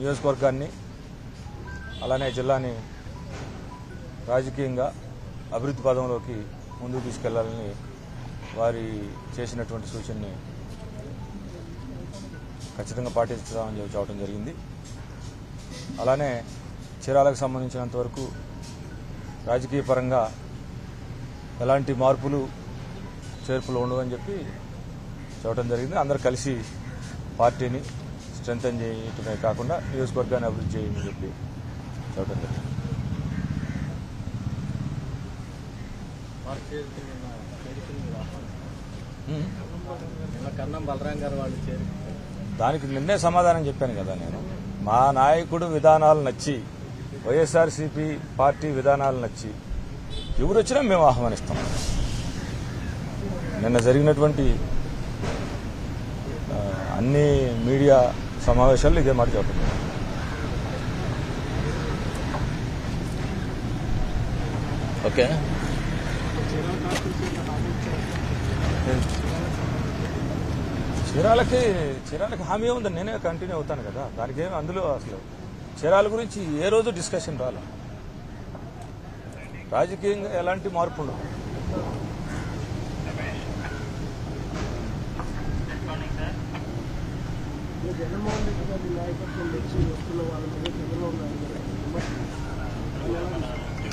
నియోజకవర్గాన్ని అలానే జిల్లాని రాజకీయంగా అభివృద్ధి పదంలోకి ముందుకు తీసుకెళ్లాలని వారి చేసినటువంటి సూచనని ఖచ్చితంగా పాటిస్తామని చెప్పి చెప్పడం జరిగింది అలానే చీరాలకు సంబంధించినంత వరకు రాజకీయ పరంగా ఎలాంటి మార్పులు చేర్పులు ఉండవని చెప్పి చెప్పడం జరిగింది అందరు కలిసి పార్టీని స్ట్రెంగ్తన్ చేయటమే కాకుండా నియోజకవర్గాన్ని అభివృద్ధి చేయమని చెప్పి చెప్పడం జరిగింది ఉమ్. నిన్న కన్నం బలరాం గారు వాళ్ళు చేరి దానికి నిన్నే సమాధానం చెప్పాను కదా నేను మా నాయకుడు విధానాలు నచ్చి వైఎస్ఆర్సీపీ పార్టీ విధానాలు నచ్చి ఎవరు వచ్చినా మేము ఆహ్వానిస్తాం నిన్న జరిగినటువంటి ఆ, అన్ని మీడియా సమావేశాల్లో ఇదే మాట చెప్పండి ఓకే చీరాలకి చీరాలకి హామీ ఉంది నేనే కంటిన్యూ అవుతాను కదా దానికి ఏమి అందులో అసలు చీరాల గురించి ఏ రోజు డిస్కషన్ రాలే రాజకీయంగా ఎలాంటి మార్పు ఉండదు జగన్మోహన్ రెడ్డి గారి నాయకత్వం తెచ్చి వస్తున్న వాళ్ళ మీద చంద్రబాబు నాయుడు గారు విమర్శించారు.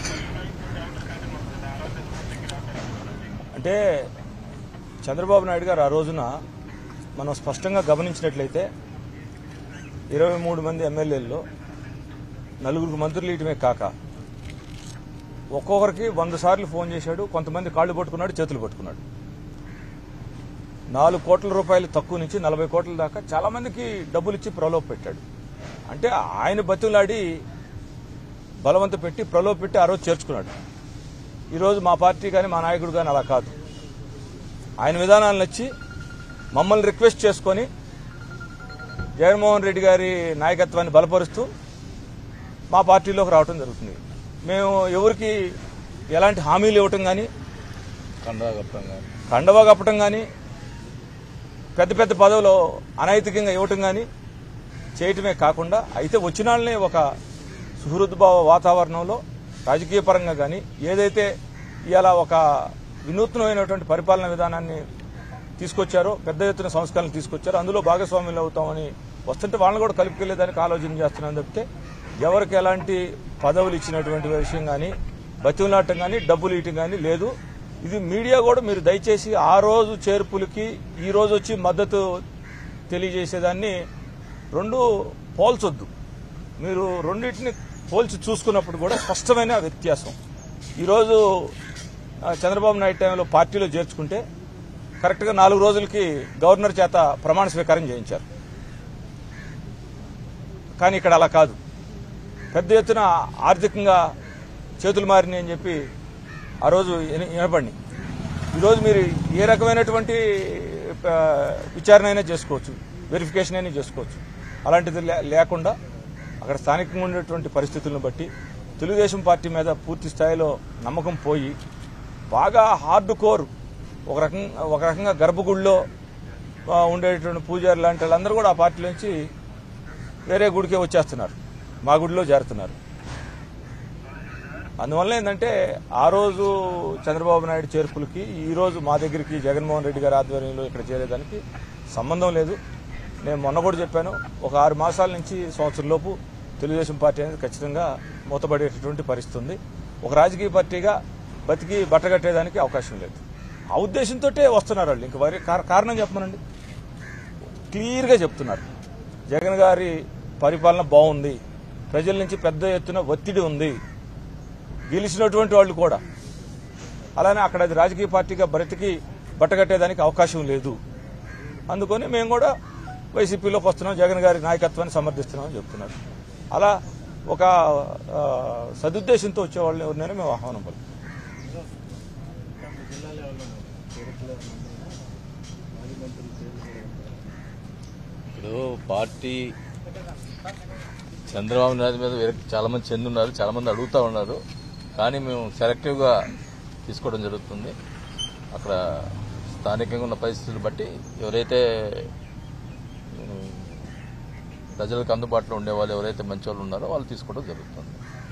అంటే చంద్రబాబు నాయుడు గారు ఆ రోజున మనం స్పష్టంగా గమనించినట్లయితే ఇరవై మూడు మంది ఎమ్మెల్యేల్లో నలుగురికి మంత్రులు ఇయటమే కాక ఒక్కొక్కరికి వంద సార్లు ఫోన్ చేశాడు కొంతమంది కాళ్ళు పట్టుకున్నాడు చేతులు పట్టుకున్నాడు నాలుగు కోట్ల రూపాయలు తక్కువ నుంచి నలభై కోట్ల దాకా చాలా మందికి డబ్బులు ఇచ్చి ప్రలోభ పెట్టాడు అంటే ఆయన బతులాడి బలవంత పెట్టి ప్రలోభ పెట్టి ఆ రోజు చేర్చుకున్నాడు ఈరోజు మా పార్టీ కానీ మా నాయకుడు కానీ అలా కాదు ఆయన విధానాలు నచ్చి మమ్మల్ని రిక్వెస్ట్ చేసుకొని జగన్మోహన్ రెడ్డి గారి నాయకత్వాన్ని బలపరుస్తూ మా పార్టీలోకి రావడం జరుగుతుంది మేము ఎవరికి ఎలాంటి హామీలు ఇవ్వటం కానీ కండా గొప్పంగా కండవా కప్పటం కానీ పెద్ద పెద్ద పదవులు అనైతికంగా ఇవ్వటం కానీ చేయటమే కాకుండా అయితే వచ్చిన వాళ్ళనే ఒక సుహృద్భావ వాతావరణంలో రాజకీయ పరంగా కానీ ఏదైతే ఇవాళ ఒక వినూత్నమైనటువంటి పరిపాలన విధానాన్ని తీసుకొచ్చారో పెద్ద ఎత్తున సంస్కరణలు తీసుకొచ్చారో అందులో భాగస్వామ్యులు అవుతామని వస్తుంటే వాళ్ళని కూడా కలుపుకెళ్లేదానికి ఆలోచన చేస్తున్నాను తప్పితే ఎవరికి ఎలాంటి పదవులు ఇచ్చినటువంటి విషయం కానీ బతిమలాటం కానీ డబ్బులు ఇవ్వటం కానీ లేదు ఇది మీడియా కూడా మీరు దయచేసి ఆ రోజు చేర్పులకి ఈ రోజు వచ్చి మద్దతు తెలియజేసేదాన్ని రెండు పోల్చొద్దు మీరు రెండింటిని పోల్చి చూసుకున్నప్పుడు కూడా స్పష్టమైన వ్యత్యాసం ఈరోజు ఆ, చంద్రబాబు నాయుడు టైంలో పార్టీలో చేర్చుకుంటే కరెక్ట్గా నాలుగు రోజులకి గవర్నర్ చేత ప్రమాణ స్వీకారం చేయించారు కానీ ఇక్కడ అలా కాదు పెద్ద ఎత్తున ఆర్థికంగా చేతులు మారినాయి అని చెప్పి ఆ రోజు విన- వినపడినాయి ఈరోజు మీరు ఏ రకమైనటువంటి ఆ, విచారణ అయినా చేసుకోవచ్చు వెరిఫికేషన్ అయినా చేసుకోవచ్చు అలాంటిది లే- లేకుండా అక్కడ స్థానికంగా ఉండేటువంటి పరిస్థితులను బట్టి తెలుగుదేశం పార్టీ మీద పూర్తి స్థాయిలో నమ్మకం పోయి బాగా హార్డ్ కోర్ ఒక రకంగా ఒక రకంగా గర్భగుడిలో ఆ, ఉండేటువంటి పూజారి లాంటి వాళ్ళందరూ కూడా ఆ పార్టీ నుంచి వేరే గుడికే వచ్చేస్తున్నారు మా గుడిలో చేరుతున్నారు అందువల్ల ఏంటంటే ఆ రోజు చంద్రబాబు నాయుడు చేర్పులకి ఈ రోజు మా దగ్గరికి జగన్మోహన్ రెడ్డి గారి ఆధ్వర్యంలో ఇక్కడ చేరేదానికి సంబంధం లేదు నేను మొన్న కూడా చెప్పాను ఒక ఆరు మాసాల నుంచి సంవత్సరం లోపు తెలుగుదేశం పార్టీ అనేది ఖచ్చితంగా మూతపడేటటువంటి పరిస్థితి ఉంది ఒక రాజకీయ పార్టీగా బతికి బట్టగట్టేదానికి అవకాశం లేదు ఆ ఉద్దేశంతో వస్తున్నారు వాళ్ళు ఇంక వారి కార- కారణం చెప్పమనండి క్లియర్గా చెప్తున్నారు జగన్ గారి పరిపాలన బాగుంది ప్రజల నుంచి పెద్ద ఎత్తున ఒత్తిడి ఉంది గెలిచినటువంటి వాళ్ళు కూడా అలానే అక్కడ అది రాజకీయ పార్టీగా బ్రతికి బట్టగట్టేదానికి అవకాశం లేదు అందుకని మేము కూడా వైసీపీలోకి వస్తున్నాం జగన్ గారి నాయకత్వాన్ని సమర్థిస్తున్నామని చెప్తున్నారు అలా ఒక ఆ, సదుద్దేశంతో వచ్చేవాళ్ళని ఎవరినైనా మేము ఆహ్వానం పలుకుతాం జిల్లా లెవెల్లో చరిత్రలో మాజీ మంత్రులు చేరి ఇప్పుడు పార్టీ చంద్రబాబు నాయుడు మీద వేరే చాలా మంది చెంది ఉన్నారు చాలా మంది అడుగుతా ఉన్నారు కానీ మేము సెలెక్టివ్ గా తీసుకోవడం జరుగుతుంది అక్కడ స్థానికంగా ఉన్న పరిస్థితులు బట్టి ఎవరైతే ఉమ్, ప్రజలకు అందుబాటులో ఉండే వాళ్ళు ఎవరైతే మంచి వాళ్ళు ఉన్నారో వాళ్ళు తీసుకోవడం జరుగుతుంది